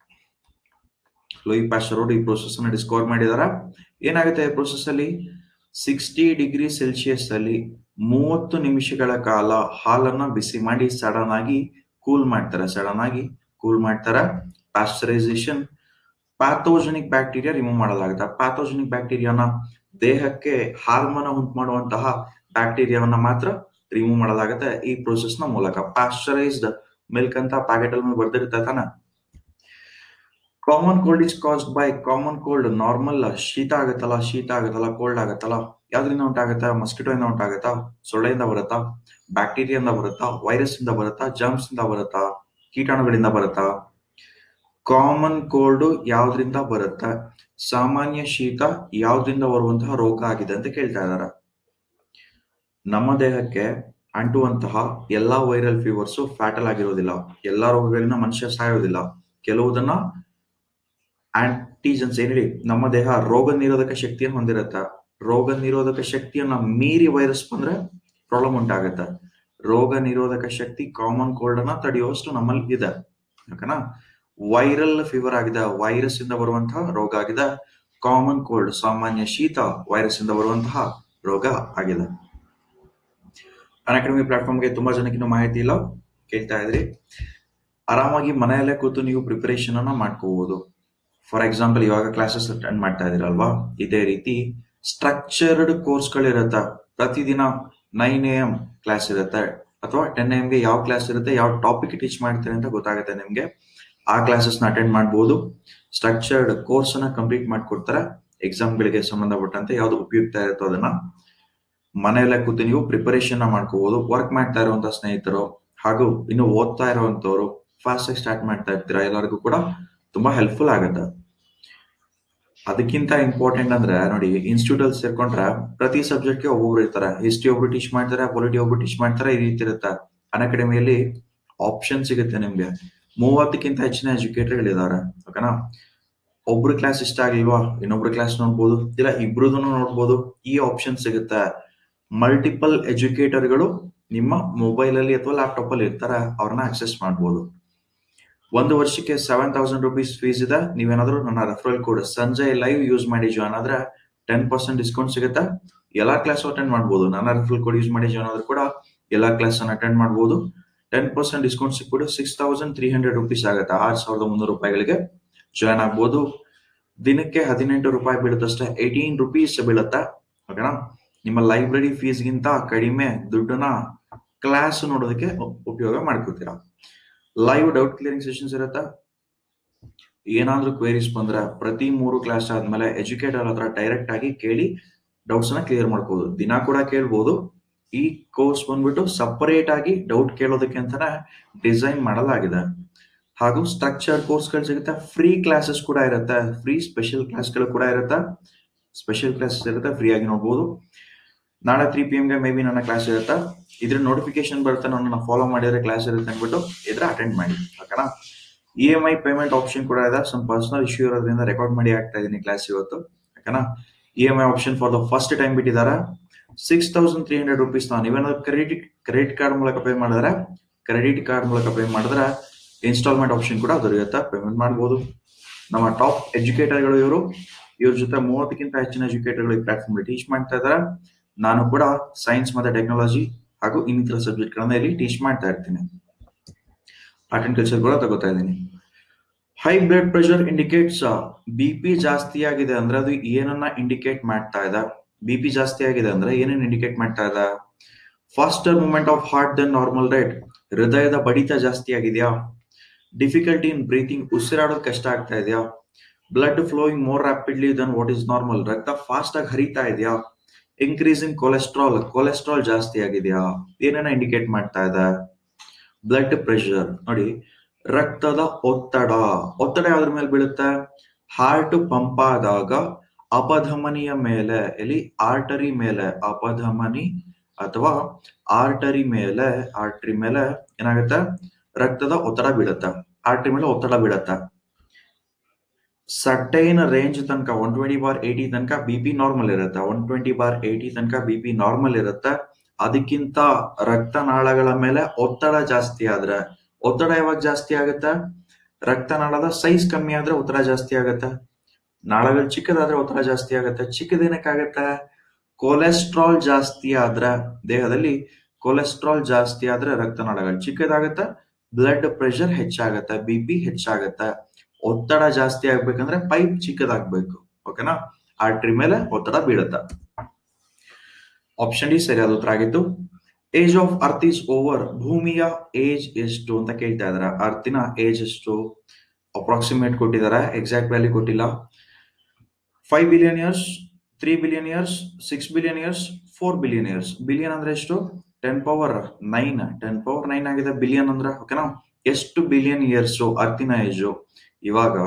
ಲೂಯಿ ಪ್ಯಾಶ್ಚರ್ ಅವರು ಈ ಪ್ರೊಸೆಸ್ ಅನ್ನ ಡಿಸ್ಕವರ್ ಮಾಡಿದಾರ ಏನಾಗುತ್ತೆ ಈ ಪ್ರೊಸೆಸ್ ಅಲ್ಲಿ ಸಿಕ್ಸ್ಟಿ ಡಿಗ್ರಿ ಸೆಲ್ಸಿಯಸ್ ಅಲ್ಲಿ ಮೂವತ್ತು ನಿಮಿಷಗಳ ಕಾಲ ಹಾಲನ್ನ ಬಿಸಿ ಮಾಡಿ ಸಡನ್ ಆಗಿ ಕೂಲ್ ಮಾಡ್ತಾರೆ ಸಡನ್ ಆಗಿ ಕೂಲ್ ಮಾಡ್ತಾರೆ ಪಾಶ್ಚರೈಸೇಷನ್ ಪ್ಯಾಥೋಜೆನಿಕ್ ಬ್ಯಾಕ್ಟೀರಿಯಾ ರಿಮೂವ್ ಮಾಡಲಾಗುತ್ತೆ ಪ್ಯಾಥೋಜೆನಿಕ್ ಬ್ಯಾಕ್ಟೀರಿಯಾನ ದೇಹಕ್ಕೆ ಹಾರ್ಮೋನ್ ಉಂಟು ಮಾಡುವಂತಹ ಬ್ಯಾಕ್ಟೀರಿಯಾವನ್ನ ಮಾತ್ರ ರಿಮೂವ್ ಮಾಡಲಾಗುತ್ತೆ ಈ ಪ್ರೋಸೆಸ್ ನ ಮೂಲಕ ಪಾಶ್ಚರೈಸ್ಡ್ ಮಿಲ್ಕ್ ಅಂತ ಪ್ಯಾಕೆಟ್ ಅಲ್ಲಿ ಬರ್ದಿರುತ್ತೆ ತಾನ common cold is caused by common cold normal ಶೀತ ಆಗತ್ತಲ್ಲ ಶೀತ ಆಗತ್ತಲ್ಲ ಕೋಲ್ಡ್ ಆಗತ್ತಲ್ಲ ಯಾವ್ದ್ರಿಂದ ಉಂಟಾಗತ್ತಾ ಮಸ್ಕಿಟೋ ಇಂದ ಉಂಟಾಗತ್ತಾ ಸೊಳ್ಳೆಯಿಂದ ಬರುತ್ತಾ ಬ್ಯಾಕ್ಟೀರಿಯಿಂದ ಬರುತ್ತಾ ವೈರಸ್ ಇಂದ ಬರುತ್ತಾ ಜರ್ಮ್ಸ್ ಇಂದ ಬರುತ್ತಾ ಕೀಟಾಣುಗಳಿಂದ ಬರುತ್ತಾ ಕಾಮನ್ ಕೋಲ್ಡ್ ಯಾವ್ದ್ರಿಂದ ಬರುತ್ತೆ ಸಾಮಾನ್ಯ ಶೀತ ಯಾವ್ದ್ರಿಂದ ಬರುವಂತಹ ರೋಗ ಆಗಿದೆ ಅಂತ ಕೇಳ್ತಾ ಇದಾರೆ ನಮ್ಮ ದೇಹಕ್ಕೆ ಅಂಟುವಂತಹ ಎಲ್ಲಾ ವೈರಲ್ ಫೀವರ್ಸ್ ಫ್ಯಾಟಲ್ ಆಗಿರೋದಿಲ್ಲ ಎಲ್ಲಾ ರೋಗಗಳಿಂದ ಮನುಷ್ಯ ಸಾಯೋದಿಲ್ಲ ಕೆಲವುದನ್ನ ಆಂಟಿಜನ್ಸ್ ಏನ್ ಹೇಳಿ ನಮ್ಮ ದೇಹ ರೋಗ ನಿರೋಧಕ ಶಕ್ತಿಯನ್ನು ಹೊಂದಿರುತ್ತೆ ರೋಗ ನಿರೋಧಕ ಶಕ್ತಿಯನ್ನ ಮೀರಿ ವೈರಸ್ ಬಂದ್ರೆ ಪ್ರಾಬ್ಲಮ್ ಉಂಟಾಗತ್ತೆ ರೋಗ ನಿರೋಧಕ ಶಕ್ತಿ ಕಾಮನ್ ಕೋಲ್ಡ್ ಅನ್ನ ತಡೆಯುವಷ್ಟು ನಮ್ಮಲ್ಲಿ ಇದೆ ಓಕೆನಾ ವೈರಲ್ ಫೀವರ್ ಆಗಿದೆ ವೈರಸ್ ಇಂದ ಬರುವಂತಹ ರೋಗ ಆಗಿದೆ ಕಾಮನ್ ಕೋಲ್ಡ್ ಸಾಮಾನ್ಯ ಶೀತ ವೈರಸ್ ಇಂದ ಬರುವಂತಹ ರೋಗ ಆಗಿದೆ ಅಕಾಡೆಮಿ ಪ್ಲಾಟ್ಫಾರ್ಮ್ಗೆ ತುಂಬಾ ಜನಕ್ಕೆ ಇನ್ನೂ ಮಾಹಿತಿ ಇಲ್ಲ ಕೇಳ್ತಾ ಇದ್ರಿ ಆರಾಮಾಗಿ ಮನೆಯಲ್ಲೇ ಕೂತು ನೀವು ಪ್ರಿಪರೇಷನ್ ಅನ್ನ ಮಾಡ್ಕೋಬಹುದು ಫಾರ್ ಎಕ್ಸಾಂಪಲ್ ಇವಾಗ ಕ್ಲಾಸಸ್ ಅಟೆಂಡ್ ಮಾಡ್ತಾ ಇದೀರಲ್ವಾ ಇದೇ ರೀತಿ ಸ್ಟ್ರಕ್ಚರ್ಡ್ ಕೋರ್ಸ್ಗಳಿರುತ್ತೆ ಪ್ರತಿದಿನ ನೈನ್ ಎ ಎಂ ಕ್ಲಾಸ್ ಇರುತ್ತೆ ಅಥವಾ ಟೆನ್ ಎಂ ಗೆ ಯಾವ ಕ್ಲಾಸ್ ಇರುತ್ತೆ ಯಾವ ಟಾಪಿಕ್ ಟೀಚ್ ಮಾಡ್ತಾರೆ ಅಂತ ಗೊತ್ತಾಗುತ್ತೆ ನಿಮ್ಗೆ ಆ ಕ್ಲಾಸಸ್ ನ ಅಟೆಂಡ್ ಮಾಡಬಹುದು ಸ್ಟ್ರಕ್ಚರ್ಡ್ ಕೋರ್ಸ್ ಅನ್ನ ಕಂಪ್ಲೀಟ್ ಮಾಡ್ಕೊಡ್ತಾರೆ ಎಕ್ಸಾಮ್ ಗಳಿಗೆ ಸಂಬಂಧಪಟ್ಟಂತೆ ಯಾವ್ದು ಉಪಯುಕ್ತ ಇರುತ್ತೋ ಅದನ್ನ ಮನೆಯಲ್ಲೇ ಕೂತು ನೀವು ಪ್ರಿಪರೇಷನ್ ಮಾಡ್ಕೋಬಹುದು ವರ್ಕ್ ಮಾಡ್ತಾ ಇರುವಂತ ಸ್ನೇಹಿತರು ಹಾಗೂ ಇನ್ನು ಓದ್ತಾ ಇರುವಂತವ್ರು ಫಾಸ್ಟ್ ಆಗಿ ಸ್ಟಾರ್ಟ್ ಮಾಡ್ತಾ ಇರ್ತೀರಾ ಎಲ್ಲರಿಗೂ ಕೂಡ ತುಂಬಾ ಹೆಲ್ಪ್ಫುಲ್ ಆಗುತ್ತೆ ಅದಕ್ಕಿಂತ ಇಂಪಾರ್ಟೆಂಟ್ ಅಂದ್ರೆ ನೋಡಿ ಇನ್ಸ್ಟಿಟ್ಯೂಟ್ ಅಲ್ಲಿ ಸೇರ್ಕೊಂಡ್ರೆ ಪ್ರತಿ ಸಬ್ಜೆಕ್ಟ್ ಗೆ ಒಬ್ಬೊಬ್ರು ಇರ್ತಾರೆ ಹಿಸ್ಟ್ರಿ ಒಬ್ರು ಟೀಚ್ ಮಾಡ್ತಾರೆ ಪೊಲಿಟಿ ಒಬ್ರು ಟೀಚ್ ಮಾಡ್ತಾರೆ ಈ ರೀತಿ ಇರುತ್ತೆ ಅಕಾಡೆಮಿಯಲ್ಲಿ ಆಪ್ಷನ್ ಸಿಗುತ್ತೆ ನಿಮ್ಗೆ ಮೂವತ್ತಕ್ಕಿಂತ ಹೆಚ್ಚಿನ ಎಜುಕೇಟರ್ ಇದ್ದಾರೆ ಓಕೆನಾ ಒಬ್ರು ಕ್ಲಾಸ್ ಇಷ್ಟ ಆಗಿಲ್ವಾ ಇನ್ನೊಬ್ರು ಕ್ಲಾಸ್ ನೋಡ್ಬೋದು ಇಲ್ಲ ಇಬ್ರದನ್ನು ನೋಡ್ಬೋದು ಈ ಆಪ್ಷನ್ ಸಿಗುತ್ತೆ ಮಲ್ಟಿಪಲ್ ಎಜುಕೇಟರ್ಗಳು ನಿಮ್ಮ ಮೊಬೈಲ್ ಅಲ್ಲಿ ಅಥವಾ ಲ್ಯಾಪ್ಟಾಪ್ ಅಲ್ಲಿ ಇರ್ತಾರೆ ಅವ್ರನ್ನ ಆಕ್ಸೆಸ್ ಮಾಡ್ಬೋದು ಒಂದು ವರ್ಷಕ್ಕೆ ಸೆವೆನ್ ತೌಸಂಡ್ ರುಪೀಸ್ ಫೀಸ್ ಇದೆ ನೀವೇನಾದ್ರೂ ನನ್ನ referral code Sanjay live use ಮಾಡಿ ಜಾಯ್ನ್ ಆದ್ರೆ ಟೆನ್ ಪರ್ಸೆಂಟ್ ಡಿಸ್ಕೌಂಟ್ ಸಿಗುತ್ತೆ ಎಲ್ಲಾ ಕ್ಲಾಸ್ ಅಟೆಂಡ್ ಮಾಡ್ಬೋದು ನನ್ನ ರೆಫರಲ್ ಕೋಡ್ ಯೂಸ್ ಮಾಡಿ ಜಾಯ್ನ್ ಆದ್ರೂ ಕೂಡ ಎಲ್ಲಾ ಕ್ಲಾಸ್ ಅನ್ನ ಅಟೆಂಡ್ ಮಾಡ್ಬೋದು ಟೆನ್ ಪರ್ಸೆಂಟ್ ಡಿಸ್ಕೌಂಟ್ ಸಿಕ್ಬಿಟ್ಟು six thousand three hundred rupees ಆಗುತ್ತೆ ಆರು ಸಾವಿರದ ಮುನ್ನೂರು ರೂಪಾಯಿಗಳಿಗೆ ಜಾಯ್ನ್ ಆಗ್ಬೋದು ದಿನಕ್ಕೆ ಹದಿನೆಂಟು ರೂಪಾಯಿ ಬೀಳುತ್ತಷ್ಟೇ ಏಯ್ಟೀನ್ ರುಪೀಸ್ ಬೀಳುತ್ತೆ ಓಕೆನಾ ನಿಮ್ಮ ಲೈಬ್ರರಿ ಫೀಸ್ಗಿಂತ ಕಡಿಮೆ ದುಡ್ಡನ್ನ ಕ್ಲಾಸ್ ನೋಡೋದಕ್ಕೆ ಉಪಯೋಗ ಮಾಡ್ಕೋತೀರಾ ಲೈವ್ ಡೌಟ್ ಕ್ಲಿಯರಿಂಗ್ ಸೆಷನ್ಸ್ ಇರುತ್ತೆ ಏನಾದ್ರೂ ಕ್ವೇರೀಸ್ ಬಂದ್ರೆ ಪ್ರತಿ ಮೂರು ಕ್ಲಾಸ್ ಆದ್ಮೇಲೆ ಎಜುಕೇಟರ್ ಹತ್ರ ಡೈರೆಕ್ಟ್ ಆಗಿ ಕೇಳಿ ಡೌಟ್ಸ್ ನ ಕ್ಲಿಯರ್ ಮಾಡ್ಕೋಬಹುದು ದಿನ ಕೂಡ ಕೇಳ್ಬೋದು ಈ ಕೋರ್ಸ್ ಬಂದ್ಬಿಟ್ಟು ಸಪರೇಟ್ ಆಗಿ ಡೌಟ್ ಕೇಳೋದಕ್ಕೆ ಅಂತಾನೆ ಡಿಸೈನ್ ಮಾಡಲಾಗಿದೆ ಹಾಗೂ ಸ್ಟ್ರಕ್ಚರ್ ಕೋರ್ಸ್ಗಳು ಸಿಗುತ್ತೆ ಫ್ರೀ ಕ್ಲಾಸಸ್ ಕೂಡ ಇರುತ್ತೆ ಫ್ರೀ ಸ್ಪೆಷಲ್ ಕ್ಲಾಸ್ಗಳು ಕೂಡ ಇರುತ್ತೆ ಸ್ಪೆಷಲ್ ಕ್ಲಾಸಸ್ ಇರುತ್ತೆ ಫ್ರೀ ಆಗಿ ನೋಡ್ಬೋದು ನಾಳೆ ತ್ರೀ ಪಿ ಗೆ ಮೇ ಬಿ ನನ್ನ ಕ್ಲಾಸ್ ಇರುತ್ತೆ ಇದ್ರ ನೋಟಿಫಿಕೇಶನ್ ಬರುತ್ತೆ ನನ್ನ ಫಾಲೋ ಮಾಡಿದ್ರೆ ಕ್ಲಾಸ್ ಇರುತ್ತೆ ಅಂದ್ಬಿಟ್ಟು ಇದ್ರ ಅಟೆಂಡ್ ಮಾಡಿ ಓಕೆನಾ E M I payment option ಕೂಡ ಇದೆ ಸಮ್ ಪರ್ಸನಲ್ ಇಶ್ಯೂ ಇರೋದ್ರಿಂದ ರೆಕಾರ್ಡ್ ಮಾಡಿ ಆಗ್ತಾ ಇದೀನಿ ಕ್ಲಾಸ್ ಇವತ್ತು ಓಕೆನಾ E M I option for the first time ಬಿಟ್ಟಿದ್ದಾರೆ six thousand three hundred rupees ನಾವು ನೀವೇನಾದ್ರು ಕ್ರೆಡಿಟ್ ಕ್ರೆಡಿಟ್ ಕಾರ್ಡ್ ಮೂಲಕ ಪೇ ಮಾಡಿದ್ರೆ ಕ್ರೆಡಿಟ್ ಕಾರ್ಡ್ ಮೂಲಕ ಪೇ ಮಾಡಿದ್ರೆ ಇನ್ಸ್ಟಾಲ್ಮೆಂಟ್ ಆಪ್ಷನ್ ಕೂಡ ದೊರೆಯುತ್ತೆ ಪೇಮೆಂಟ್ ಮಾಡ್ಬೋದು ನಮ್ಮ ಟಾಪ್ ಎಜುಕೇಟರ್ಗಳು ಇವರು ಇವ್ರ ಜೊತೆ ಮೂವತ್ತಕ್ಕಿಂತ ಹೆಚ್ಚಿನ ಎಜುಕೇಟರ್ಗಳು ಈ ಪ್ಲಾಟ್ಫಾರ್ಮ್ ಟೀಚ್ ಮಾಡ್ತಾ ಇದ್ದಾರೆ ನಾನು ಕೂಡ ಸೈನ್ಸ್ ಮತ್ತೆ ಟೆಕ್ನಾಲಜಿ ಹಾಗೂ ಇನ್ನಿತರ ಸಬ್ಜೆಕ್ಟ್ ಗಳನ್ನ ಇಲ್ಲಿ ಟೀಚ್ ಮಾಡ್ತಾ ಇರ್ತೀನಿ ಆರ್ಟ್ ಅಂಡ್ ಕಲ್ಚರ್ ಕೂಡ ತಗೋತಾ ಇದ್ದೀನಿ high blood pressure indicates B P ಜಾಸ್ತಿ ಆಗಿದೆ ಅಂದ್ರೆ ಅದು ಏನನ್ನ ಇಂಡಿಕೇಟ್ ಮಾಡ್ತಾ ಇದೆ ಬಿ ಪಿ ಜಾಸ್ತಿ ಆಗಿದೆ ಅಂದ್ರೆ ಏನೇನು ಇಂಡಿಕೇಟ್ ಮಾಡ್ತಾ ಇದೆ faster movement of heart then normal rate ಹೃದಯದ ಬಡಿತ ಜಾಸ್ತಿ ಆಗಿದೆಯಾ ಡಿಫಿಕಲ್ಟಿ ಇನ್ ಬ್ರೀತಿಂಗ್ ಉಸಿರಾಡೋದು ಕಷ್ಟ ಆಗ್ತಾ ಇದೆಯಾ blood flowing more rapidly than what is normal ರಕ್ತ ಫಾಸ್ಟ್ ಆಗಿ ಹರಿತಾ ಇದೆಯಾ ಇನ್ಕ್ರೀಸ್ ಇನ್ ಕೊಲೆಸ್ಟ್ರಾಲ್ ಕೊಲೆಸ್ಟ್ರಾಲ್ ಜಾಸ್ತಿ ಆಗಿದೆಯಾ ಏನೇನ ಇಂಡಿಕೇಟ್ ಮಾಡ್ತಾ ಇದೆ ಬ್ಲಡ್ ಪ್ರೆಷರ್ ನೋಡಿ ರಕ್ತದ ಒತ್ತಡ ಒತ್ತಡ ಯಾವ್ದ್ರ ಮೇಲೆ ಬೀಳುತ್ತೆ ಹಾರ್ಟ್ ಪಂಪ್ ಆದಾಗ ಅಪಧಮನಿಯ ಮೇಲೆ ಎಲ್ಲಿ ಆರ್ಟರಿ ಮೇಲೆ ಅಪಧಮನಿ ಅಥವಾ ಆರ್ಟರಿ ಮೇಲೆ ಆರ್ಟರಿ ಮೇಲೆ ಏನಾಗುತ್ತೆ ರಕ್ತದ ಒತ್ತಡ ಬೀಳುತ್ತೆ ಆರ್ಟರಿ ಮೇಲೆ ಒತ್ತಡ ಬೀಳುತ್ತೆ ಸರ್ಟೈನ್ ರೇಂಜ್ ತನಕ ಒನ್ ಟ್ವೆಂಟಿ ಬಾರ್ ಏಯ್ಟಿ ತನಕ ಬಿ ಪಿ ನಾರ್ಮಲ್ ಇರುತ್ತೆ ಒನ್ ಟ್ವೆಂಟಿ ಬಾರ್ ಏಯ್ಟಿ ತನಕ ಬಿ ಪಿ ನಾರ್ಮಲ್ ಇರುತ್ತೆ ಅದಕ್ಕಿಂತ ರಕ್ತನಾಳಗಳ ಮೇಲೆ ಒತ್ತಡ ಜಾಸ್ತಿ ಆದ್ರೆ ಒತ್ತಡ ಯಾವಾಗ ಜಾಸ್ತಿ ಆಗುತ್ತೆ ರಕ್ತನಾಳದ ಸೈಜ್ ಕಮ್ಮಿ ಆದ್ರೆ ಒತ್ತಡ ಜಾಸ್ತಿ ಆಗುತ್ತೆ ನಾಳಗಳು ಚಿಕ್ಕದಾದ್ರೆ ಒತ್ತಡ ಜಾಸ್ತಿ ಆಗುತ್ತೆ ಚಿಕ್ಕದೇನಕ್ಕಾಗತ್ತೆ ಕೊಲೆಸ್ಟ್ರಾಲ್ ಜಾಸ್ತಿ ಆದ್ರೆ ದೇಹದಲ್ಲಿ ಕೊಲೆಸ್ಟ್ರಾಲ್ ಜಾಸ್ತಿ ಆದ್ರೆ ರಕ್ತನಾಳಗಳು ಚಿಕ್ಕದಾಗತ್ತೆ ಬ್ಲಡ್ ಪ್ರೆಷರ್ ಹೆಚ್ಚಾಗತ್ತೆ ಬಿ ಪಿ ಹೆಚ್ಚಾಗತ್ತೆ ಒತ್ತಡ ಜಾಸ್ತಿ ಆಗ್ಬೇಕಂದ್ರೆ ಪೈಪ್ ಚಿಕ್ಕದಾಗ್ಬೇಕು ಓಕೆನಾ ಆರ್ಟ್ರಿ ಮೇಲೆ ಒತ್ತಡ ಬೀಳುತ್ತೆ ಆಪ್ಷನ್ ಡಿ ಸರಿಯಾದ ಉತ್ತರ ಆಗಿತ್ತು age of earth is over ಭೂಮಿಯ ಏಜ್ ಎಷ್ಟು ಅಂತ ಕೇಳ್ತಾ ಇದಾರೆ ಅರ್ತಿನ ಏಜ್ ಎಷ್ಟು ಅಪ್ರಾಕ್ಸಿಮೇಟ್ ಕೊಟ್ಟಿದ್ದಾರೆ ಎಕ್ಸಾಕ್ಟ್ ವ್ಯಾಲ್ಯೂ ಕೊಟ್ಟಿಲ್ಲ five billion years three billion years six billion years four billion years billion ಅಂದ್ರೆ ಎಷ್ಟು ten power nine ten power nine ಆಗಿದೆ ಬಿಲಿಯನ್ ಅಂದ್ರೆ ಓಕೆನಾ ಎಷ್ಟು ಬಿಲಿಯನ್ ಇಯರ್ಸ್ ಅರ್ತಿನ ಏಜು ಇವಾಗ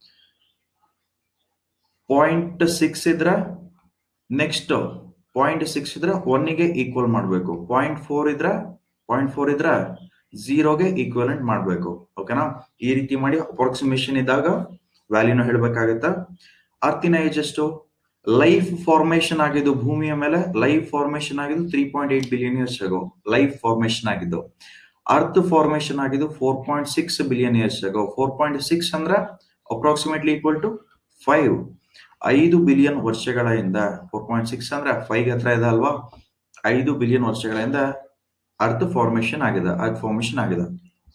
ಪಾಯಿಂಟ್ ಸಿಕ್ಸ್ ಇದ್ರ ನೆಕ್ಸ್ಟ್ ಪಾಯಿಂಟ್ ಸಿಕ್ಸ್ ಇದ್ರೆ ಒನ್ನಿಗೆ ಈಕ್ವಲ್ ಮಾಡಬೇಕು ಪಾಯಿಂಟ್ ಫೋರ್ ಇದ್ರೆ ಪಾಯಿಂಟ್ ಫೋರ್ ಇದ್ರೆ ಝೀರೋಗೆ ಈಕ್ವಲೆಂಟ್ ಮಾಡಬೇಕು ಓಕೆನಾ ಈ ರೀತಿ ಮಾಡಿ ಅಪ್ರಾಕ್ಸಿಮೇಷನ್ ಇದ್ದಾಗ ವ್ಯಾಲ್ಯೂನ ಹೇಳ್ಬೇಕಾಗತ್ತ ಅರ್ತಿನ ಏಜ್ ಎಷ್ಟು ಲೈಫ್ ಫಾರ್ಮೇಶನ್ ಆಗಿದ್ದು ಭೂಮಿಯ ಮೇಲೆ ಲೈಫ್ ಫಾರ್ಮೇಶನ್ ಆಗಿದ್ದು three point eight billion years ago life formation ಆಗಿದ್ದು ಅರ್ತ್ ಫಾರ್ಮೇಶನ್ ಆಗಿದ್ದು four point six billion years ago four point six ಅಂದ್ರೆ ಅಪ್ರಾಕ್ಸಿಮೇಟ್ಲಿ ಈಕ್ವಲ್ ಟು ಫೈವ್ ಐದು ಬಿಲಿಯನ್ ವರ್ಷಗಳಿಂದ ಫೋರ್ ಪಾಯಿಂಟ್ ಸಿಕ್ಸ್ ಅಂದ್ರೆ ಫೈವ್ ಹತ್ರ ಇದೆ ಅಲ್ವಾ ಐದು ಬಿಲಿಯನ್ ವರ್ಷಗಳಿಂದ ಅರ್ತ್ ಫಾರ್ಮೇಶನ್ ಆಗಿದೆ ಅರ್ತ್ ಫಾರ್ಮೇಶನ್ ಆಗಿದೆ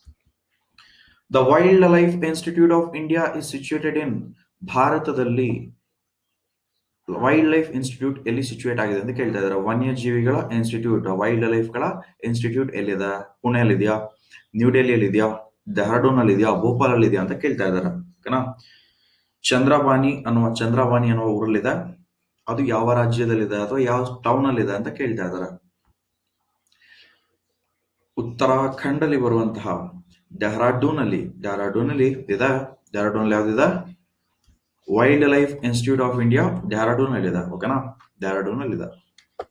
the wildlife institute of India is situated in ಭಾರತದಲ್ಲಿ ವೈಲ್ಡ್ ಲೈಫ್ ಇನ್ಸ್ಟಿಟ್ಯೂಟ್ ಎಲ್ಲಿ ಸಿಚುಯೇಟ್ ಆಗಿದೆ ಅಂತ ಕೇಳ್ತಾ ಇದ್ದಾರೆ ವನ್ಯಜೀವಿಗಳ ಇನ್ಸ್ಟಿಟ್ಯೂಟ್ ವೈಲ್ಡ್ ಲೈಫ್ ಗಳ ಇನ್ಸ್ಟಿಟ್ಯೂಟ್ ಎಲ್ಲಿದೆ ಪುಣೆಯಲ್ಲಿ ಇದೆಯಾ ನ್ಯೂ ಡೆಲ್ಲಿಯಲ್ಲಿ ಇದೆಯಾ ಡೆಹ್ರಾಡೂನ್ ಅಲ್ಲಿ ಇದೆಯಾ ಭೋಪಾಲ್ ಅಲ್ಲಿ ಇದೆಯಾ ಅಂತ ಕೇಳ್ತಾ ಇದ್ದಾರೆ ಓಕೆನಾ ಚಂದ್ರಬಾನಿ ಅನ್ನುವ ಚಂದ್ರಬಾನಿ ಅನ್ನುವ ಊರಲ್ಲಿದೆ ಅದು ಯಾವ ರಾಜ್ಯದಲ್ಲಿದೆ ಅಥವಾ ಯಾವ ಟೌನ್ ಅಲ್ಲಿ ಇದೆ ಅಂತ ಕೇಳ್ತಾ ಇದ್ದಾರೆ ಉತ್ತರಾಖಂಡ್ ಅಲ್ಲಿ ಬರುವಂತಹ ಡೆಹ್ರಾಡೂನ್ ಅಲ್ಲಿ ಡೆಹ್ರಾಡೂನ್ ಅಲ್ಲಿ ಇದೆ ಡೆಹ್ರಾಡೂನ್ ಅಲ್ಲಿ ಯಾವ್ದಿದೆ wildlife institute of India Dehradun ಅಲ್ಲಿ ಇದೆ ಓಕೆನಾ ಡೆಹ್ರಾಡೂನ್ ಅಲ್ಲಿ ಇದೆ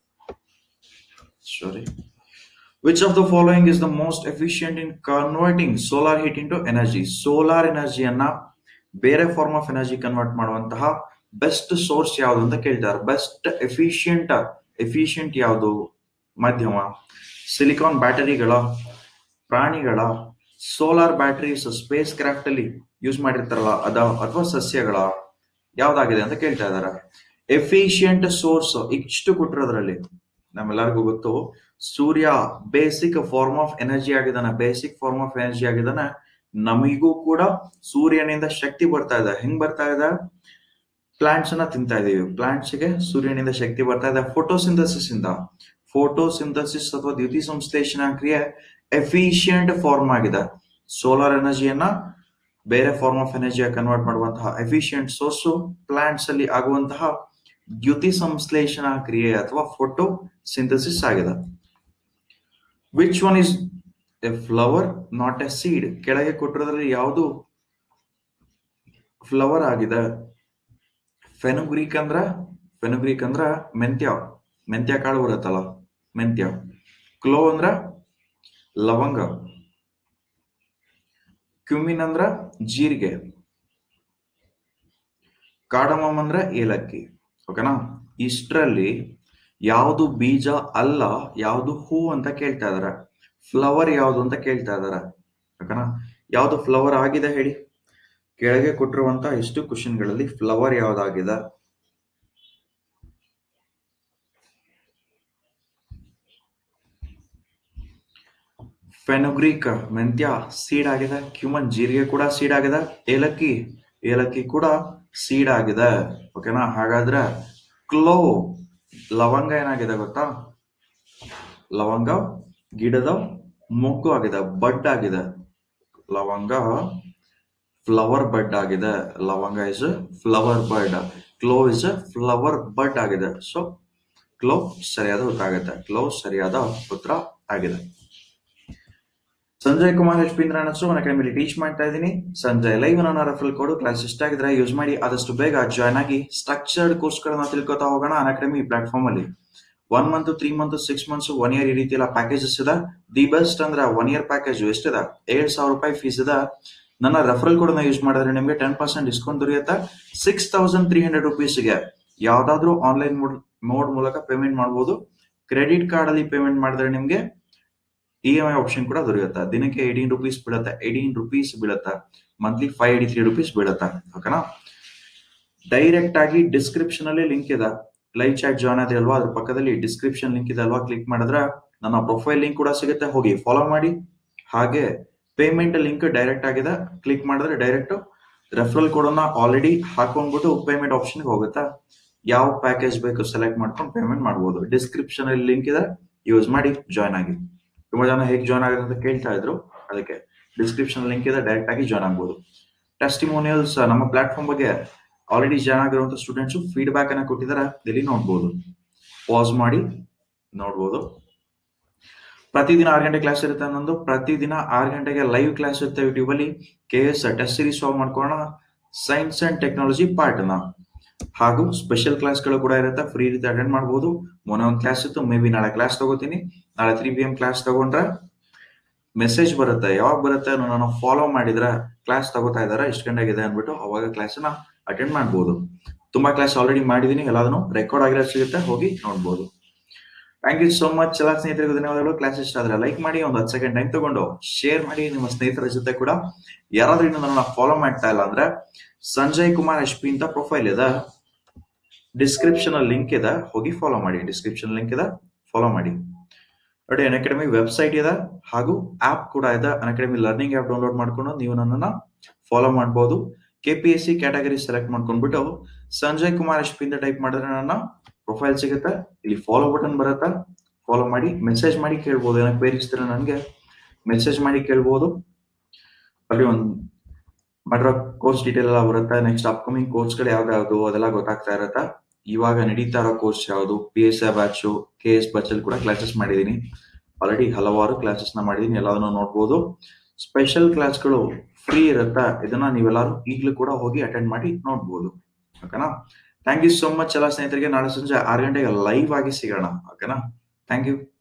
sorry which of the following is the most efficient in converting solar heat into energy solar ಎನರ್ಜಿಯನ್ನ ಬೇರೆ ಫಾರ್ಮ್ ಆಫ್ ಎನರ್ಜಿ ಕನ್ವರ್ಟ್ ಮಾಡುವಂತಹ ಬೆಸ್ಟ್ ಸೋರ್ಸ್ ಯಾವುದು ಅಂತ ಕೇಳ್ತಾರೆ ಬೆಸ್ಟ್ ಎಫಿಷಿಯಂಟ್ ಎಫಿಷಿಯಂಟ್ ಯಾವುದು ಮಾಧ್ಯಮ ಸಿಲಿಕಾನ್ ಬ್ಯಾಟರಿಗಳ ಪ್ರಾಣಿಗಳ ಸೋಲಾರ್ ಬ್ಯಾಟರೀಸ್ ಸ್ಪೇಸ್ ಕ್ರಾಫ್ಟ್ ಅಲ್ಲಿ ಯೂಸ್ ಮಾಡಿರ್ತಾರಲ್ಲ ಅದ ಅಥವಾ ಸಸ್ಯಗಳ ಯಾವ್ದಾಗಿದೆ ಅಂತ ಕೇಳ್ತಾ ಇದಾರೆ ಎಫಿಷಿಯಂಟ್ ಸೋರ್ಸ್ ಇಷ್ಟು ಕೊಟ್ಟಿರೋದ್ರಲ್ಲಿ ನಮ್ಮೆಲ್ಲರಿಗೂ ಗೊತ್ತು ಸೂರ್ಯ ಬೇಸಿಕ್ ಫಾರ್ಮ್ ಆಫ್ ಎನರ್ಜಿ ಆಗಿದಾನೆ ಬೇಸಿಕ್ ಫಾರ್ಮ್ ಆಫ್ ಎನರ್ಜಿ ಆಗಿದಾನೆ ನಮಗೂ ಕೂಡ ಸೂರ್ಯನಿಂದ ಶಕ್ತಿ ಬರ್ತಾ ಇದೆ ಹೆಂಗ್ ಬರ್ತಾ ಇದೆ ಪ್ಲಾಂಟ್ಸ್ ಅನ್ನ ತಿಂತಾ ಇದೀವಿ ಪ್ಲಾಂಟ್ಸ್ ಗೆ ಸೂರ್ಯನಿಂದ ಶಕ್ತಿ ಬರ್ತಾ ಇದೆ ಫೋಟೋಸಿಂಥಸಿಸ್ ಇಂದ ಫೋಟೋಸಿಂಥಸಿಸ್ ಅಥವಾ ದ್ಯುತಿ ಸಂಶ್ಲೇಷಣಾ ಕ್ರಿಯೆ ಎಫಿಷಿಯಂಟ್ ಫಾರ್ಮ್ ಆಗಿದೆ ಸೋಲಾರ್ ಎನರ್ಜಿಯನ್ನ ಬೇರೆ ಫಾರ್ಮ್ ಆಫ್ ಎನರ್ಜಿ ಕನ್ವರ್ಟ್ ಮಾಡುವಂತಹ ಎಫಿಷಿಯಂಟ್ ಸೋರ್ಸು ಪ್ಲಾಂಟ್ಸ್ ಅಲ್ಲಿ ಆಗುವಂತಹ ದ್ಯುತಿ ಸಂಶ್ಲೇಷಣಾ ಕ್ರಿಯೆ ಅಥವಾ ಫೋಟೋ ಸಿಂಥಸಿಸ್ ಆಗಿದೆ which one is a flower not a seed ಕೆಳಗೆ ಕೊಟ್ಟಿರೋದ್ರಲ್ಲಿ ಯಾವುದು ಫ್ಲವರ್ ಆಗಿದೆ ಫೆನುಗ್ರೀಕ್ ಅಂದ್ರ ಫೆನುಗ್ರೀಕ್ ಅಂದ್ರ ಮೆಂತ್ಯ ಮೆಂತ್ಯ ಕಾಳು ಬರುತ್ತಲ್ಲ ಮೆಂತ್ಯ ಕ್ಲೋ ಅಂದ್ರ ಲವಂಗ ಕ್ಯುಮಿನ್ ಅಂದ್ರ ಜೀರಿಗೆ ಕಾಡಮಮ್ ಅಂದ್ರ ಏಲಕ್ಕಿ ಓಕೆನಾ ಇಷ್ಟರಲ್ಲಿ ಯಾವುದು ಬೀಜ ಅಲ್ಲ ಯಾವುದು ಹೂ ಅಂತ ಕೇಳ್ತಾ ಇದಾರೆ ಫ್ಲವರ್ ಯಾವುದು ಅಂತ ಕೇಳ್ತಾ ಇದಾರೆ ಓಕೆನಾ ಯಾವುದು ಫ್ಲವರ್ ಆಗಿದೆ ಹೇಳಿ ಕೆಳಗೆ ಕೊಟ್ಟಿರುವಂತ ಇಷ್ಟು ಕ್ವಶನ್ಗಳಲ್ಲಿ ಫ್ಲವರ್ ಯಾವ್ದಾಗಿದೆ ಫೆನುಗ್ರೀಕ್ ಮೆಂತ್ಯ ಸೀಡ್ ಆಗಿದೆ ಕ್ಯೂಮನ್ ಜೀರಿಗೆ ಕೂಡ ಸೀಡ್ ಆಗಿದೆ ಏಲಕ್ಕಿ ಏಲಕ್ಕಿ ಕೂಡ ಸೀಡ್ ಆಗಿದೆ ಓಕೆನಾ ಹಾಗಾದ್ರೆ ಕ್ಲೋ ಲವಂಗ ಏನಾಗಿದೆ ಗೊತ್ತಾ ಲವಂಗ ಗಿಡದ ಮೊಗ್ಗು ಆಗಿದೆ ಬಡ್ ಆಗಿದೆ ಲವಂಗ ಫ್ಲವರ್ ಬಡ್ ಆಗಿದೆ ಲವಂಗ ಇಸ್ ಫ್ಲವರ್ ಬಡ್ ಕ್ಲೋ ಇಸ್ ಫ್ಲವರ್ ಬಡ್ ಆಗಿದೆ ಸೊ ಕ್ಲೋ ಸರಿಯಾದ ಉತ್ತರ ಆಗುತ್ತೆ ಕ್ಲೋ ಸರಿಯಾದ ಉತ್ತರ ಆಗಿದೆ ಸಂಜಯ್ ಕುಮಾರ್ ಎಚ್ ಪಿ ನನ್ನ ಹೆಸರು ನನ್ನ ಅಕಾಡೆಮಿಲಿ ಟೀಚ್ ಮಾಡ್ತಾ ಇದ್ದೀನಿ ಸಂಜಯ್ ಲೈವ್ ನನ್ನ ರೆಫರಲ್ ಕೋಡ್ ಕ್ಲಾಸ್ ಇಷ್ಟ ಆಗಿದ್ರೆ ಯೂಸ್ ಮಾಡಿ ಆದಷ್ಟು ಬೇಗ ಜಾಯ್ನ್ ಆಗಿ ಸ್ಟ್ರಕ್ಚರ್ಡ್ ಕೋರ್ಸ್ಗಳನ್ನ ತಿಳ್ಕೊತಾ ಹೋಗೋಣ ಅನ್ ಅಕಾಡೆಮಿ ಪ್ಲಾಟ್ಫಾರ್ಮ್ ಅಲ್ಲಿ one month three month six months one year ಈ ರೀತಿ ಎಲ್ಲ ಪ್ಯಾಕೇಜಸ್ ಇದೆ ದಿ ಬೆಸ್ಟ್ ಅಂದ್ರೆ ಒನ್ ಇಯರ್ ಪ್ಯಾಕೇಜ್ ಎಷ್ಟಿದೆ ಏಳ್ ಸಾವಿರ ರೂಪಾಯಿ ಫೀಸ್ ಇದೆ ನನ್ನ ರೆಫರಲ್ ಕೋಡ್ ಯೂಸ್ ಮಾಡಿದ್ರೆ ನಿಮಗೆ ಟೆನ್ ಪರ್ಸೆಂಟ್ ಡಿಸ್ಕೌಂಟ್ ದೊರೆಯುತ್ತೆ ಸಿಕ್ಸ್ ತೌಸಂಡ್ ತ್ರೀ ಹಂಡ್ರೆಡ್ ರುಪೀಸ್ಗೆ ಯಾವ್ದಾದ್ರು ಆನ್ಲೈನ್ ಮೋಡ್ ಮೋಡ್ ಮೂಲಕ ಪೇಮೆಂಟ್ ಮಾಡಬಹುದು ಕ್ರೆಡಿಟ್ ಕಾರ್ಡ್ ಅಲ್ಲಿ ಪೇಮೆಂಟ್ ಮಾಡಿದ್ರೆ ನಿಮ್ಗೆ ಇ ಎಂ ಐ ಆಪ್ಷನ್ ಕೂಡ ದೊರೆಯುತ್ತೆ ದಿನಕ್ಕೆ ಏಯ್ಟೀನ್ ರುಪೀಸ್ ಬೀಳುತ್ತೆ ಏಯ್ಟೀನ್ ರುಪೀಸ್ ಬೀಳುತ್ತೆ monthly five eighty three rupees ಬೀಳುತ್ತೆ ಓಕೆನಾ ಡೈರೆಕ್ಟ್ ಆಗಿ ಡಿಸ್ಕ್ರಿಪ್ಷನ್ ಅಲ್ಲಿ ಲಿಂಕ್ ಇದೆ ಲೈವ್ ಚಾಟ್ ಜಾಯ್ನ್ ಆದ್ರೆ ಅಲ್ವಾ ಅದ್ರ ಪಕ್ಕದಲ್ಲಿ ಡಿಸ್ಕ್ರಿಪ್ಷನ್ ಲಿಂಕ್ ಇದೆ ಅಲ್ವಾ ಕ್ಲಿಕ್ ಮಾಡಿದ್ರೆ ನನ್ನ ಪ್ರೊಫೈಲ್ ಲಿಂಕ್ ಕೂಡ ಸಿಗುತ್ತೆ ಹೋಗಿ ಫಾಲೋ ಮಾಡಿ ಹಾಗೆ ಪೇಮೆಂಟ್ ಲಿಂಕ್ ಡೈರೆಕ್ಟ್ ಆಗಿದೆ ಕ್ಲಿಕ್ ಮಾಡಿದ್ರೆ ಡೈರೆಕ್ಟ್ ರೆಫರಲ್ ಕೋಡ್ ಅನ್ನ ಆಲ್ರೆಡಿ ಹಾಕೊಂಡ್ಬಿಟ್ಟು ಪೇಮೆಂಟ್ ಆಪ್ಷನ್ ಹೋಗುತ್ತೆ ಯಾವ ಪ್ಯಾಕೇಜ್ ಬೇಕು ಸೆಲೆಕ್ಟ್ ಮಾಡ್ಕೊಂಡು ಪೇಮೆಂಟ್ ಮಾಡಬಹುದು ಡಿಸ್ಕ್ರಿಪ್ಷನ್ ಅಲ್ಲಿ ಲಿಂಕ್ ಇದೆ ಯೂಸ್ ಮಾಡಿ ಜಾಯ್ನ್ ಆಗಿ ತುಂಬಾ ಜನ ಹೇಗೆ ಜಾಯ್ನ್ ಆಗುತ್ತೆ ಅಂತ ಕೇಳ್ತಾ ಇದ್ರು ಅದಕ್ಕೆ ಡಿಸ್ಕ್ರಿಪ್ಷನ್ ಲಿಂಕ್ ಇದೆ ಡೈರೆಕ್ಟ್ ಆಗಿ ಜಾಯ್ನ್ ಆಗ್ಬೋದು ಟೆಸ್ಟಿಮೋನಿಯಲ್ಸ್ ನಮ್ಮ ಪ್ಲಾಟ್ಫಾರ್ಮ್ ಬಗ್ಗೆ ಆಲ್ರೆಡಿ ಜಾಯ್ನ್ ಆಗಿರುವಂತ ಸ್ಟೂಡೆಂಟ್ಸ್ ಫೀಡ್ಬ್ಯಾಕ್ ಅನ್ನ ಕೊಟ್ಟಿದ್ದಾರೆ ಇಲ್ಲಿ ನೋಡ್ಬೋದು ಪಾಸ್ ಮಾಡಿ ನೋಡ್ಬೋದು ಪ್ರತಿದಿನ ಆರು ಗಂಟೆ ಕ್ಲಾಸ್ ಇರುತ್ತೆ ಅನ್ನೊಂದು ಪ್ರತಿದಿನ ಆರು ಗಂಟೆಗೆ ಲೈವ್ ಕ್ಲಾಸ್ ಇರುತ್ತೆ ಯೂಟ್ಯೂಬ್ ಅಲ್ಲಿ K S test series solve ಮಾಡ್ಕೊಳ್ಳೋಣ ಸೈನ್ಸ್ ಅಂಡ್ ಟೆಕ್ನಾಲಜಿ ಪಾರ್ಟ್ ನ ಹಾಗೂ ಸ್ಪೆಷಲ್ ಕ್ಲಾಸ್ಗಳು ಕೂಡ ಇರುತ್ತೆ ಫ್ರೀ ರೀತಿ ಅಟೆಂಡ್ ಮಾಡಬಹುದು ಮೊನ್ನೆ ಒಂದು ಕ್ಲಾಸ್ ಇತ್ತು ಮೇ ಬಿ ನಾಳೆ ಕ್ಲಾಸ್ ತಗೋತೀನಿ ನಾಳೆ ತ್ರೀ ಪಿ ಎಂ ಕ್ಲಾಸ್ ತಗೊಂಡ್ರೆ ಮೆಸೇಜ್ ಬರುತ್ತೆ ಯಾವಾಗ ಬರುತ್ತೆ ನಾನು ಫಾಲೋ ಮಾಡಿದ್ರೆ ಕ್ಲಾಸ್ ತಗೋತಾ ಇದಾರೆ ಎಷ್ಟು ಗಂಟೆಗಿದೆ ಅಂದ್ಬಿಟ್ಟು ಅವಾಗ ಕ್ಲಾಸ್ನ ಅಟೆಂಡ್ ಮಾಡ್ಬೋದು ತುಂಬಾ ಕ್ಲಾಸ್ ಆಲ್ರೆಡಿ ಮಾಡಿದೀನಿ ಎಲ್ಲಾದನ್ನು ರೆಕಾರ್ಡ್ ಆಗಿರೋ ಸಿಗುತ್ತೆ ಹೋಗಿ ನೋಡ್ಬೋದು ಥ್ಯಾಂಕ್ ಯು ಸೋ ಮಚ್ ಎಲ್ಲ ಸ್ನೇಹಿತರಿಗೂ ಧನ್ಯವಾದಗಳು ಕ್ಲಾಸ್ ಇಷ್ಟ ಆದ್ರೆ ಲೈಕ್ ಮಾಡಿ ಒಂದು ಹತ್ತು ಸೆಕೆಂಡ್ ಟೈಮ್ ತಗೊಂಡು ಶೇರ್ ಮಾಡಿ ನಿಮ್ಮ ಸ್ನೇಹಿತರ ಜೊತೆ ಕೂಡ ಯಾರಾದ್ರೂ ಇನ್ನು ನನ್ನ ಫಾಲೋ ಮಾಡ್ತಾ ಇಲ್ಲ ಅಂದ್ರೆ ಸಂಜಯ್ ಕುಮಾರ್ ಎಚ್ ಪಿ ಅಂತ ಪ್ರೊಫೈಲ್ ಇದೆ ಡಿಸ್ಕ್ರಿಪ್ಷನ್ ಅಲ್ಲಿ ಲಿಂಕ್ ಇದೆ ಹೋಗಿ ಫಾಲೋ ಮಾಡಿ ಡಿಸ್ಕ್ರಿಪ್ಷನ್ ಲಿಂಕ್ ಇದೆ ಫಾಲೋ ಮಾಡಿ ನೋಡಿ ಅನ್ ಅಕಾಡೆಮಿ ವೆಬ್ಸೈಟ್ ಇದೆ ಹಾಗೂ ಆಪ್ ಕೂಡ ಇದೆ Unacademy learning app download ಮಾಡ್ಕೊಂಡು ನೀವು ನನ್ನನ್ನ ಫಾಲೋ ಮಾಡಬಹುದು K P S C category select ಮಾಡ್ಕೊಂಡ್ಬಿಟ್ಟು ಸಂಜಯ್ ಕುಮಾರ್ ಎಚ್ ಪಿ ಅಂತ ಟೈಪ್ ಮಾಡಿದ್ರೆ ನನ್ನ ಪ್ರೊಫೈಲ್ ಸಿಗುತ್ತೆ ಇಲ್ಲಿ ಫಾಲೋ ಬಟನ್ ಬರುತ್ತೆ ಫಾಲೋ ಮಾಡಿ ಮೆಸೇಜ್ ಮಾಡಿ ಕೇಳ್ಬೋದು ಏನಕ್ಕೆ ಬೇರಿಸ್ತೀರ ನನಗೆ ಮೆಸೇಜ್ ಮಾಡಿ ಕೇಳ್ಬೋದು ಅಲ್ಲಿ ಒಂದು ಮಾಡಿರೋ ಕೋರ್ಸ್ ಡೀಟೇಲ್ ಎಲ್ಲ ಬರುತ್ತೆ ನೆಕ್ಸ್ಟ್ ಅಪ್ಕಮಿಂಗ್ ಕೋರ್ಸ್ಗಳು ಯಾವ್ದು ಯಾವ್ದು ಅದೆಲ್ಲ ಗೊತ್ತಾಗ್ತಾ ಇರುತ್ತೆ ಇವಾಗ ನಡೀತಾ ಇರೋ ಕೋರ್ಸ್ ಯಾವುದು P S A batch K S batch ಅಲ್ಲಿ ಕೂಡ ಕ್ಲಾಸಸ್ ಮಾಡಿದೀನಿ ಆಲ್ರೆಡಿ ಹಲವಾರು ಕ್ಲಾಸಸ್ ನ ಮಾಡಿದೀನಿ ಎಲ್ಲದನ್ನು ನೋಡ್ಬೋದು ಸ್ಪೆಷಲ್ ಕ್ಲಾಸ್ಗಳು ಫ್ರೀ ಇರುತ್ತೆ ಇದನ್ನ ನೀವೆಲ್ಲರೂ ಈಗಲೂ ಕೂಡ ಹೋಗಿ ಅಟೆಂಡ್ ಮಾಡಿ ನೋಡ್ಬೋದು ಓಕೆನಾ ಥ್ಯಾಂಕ್ ಯು ಸೋ ಮಚ್ ಎಲ್ಲ ಸ್ನೇಹಿತರಿಗೆ ನಾಳೆ ಸಂಜೆ ಆರು ಗಂಟೆಗೆ ಲೈವ್ ಆಗಿ ಸಿಗೋಣ ಓಕೆನಾ ಥ್ಯಾಂಕ್ ಯು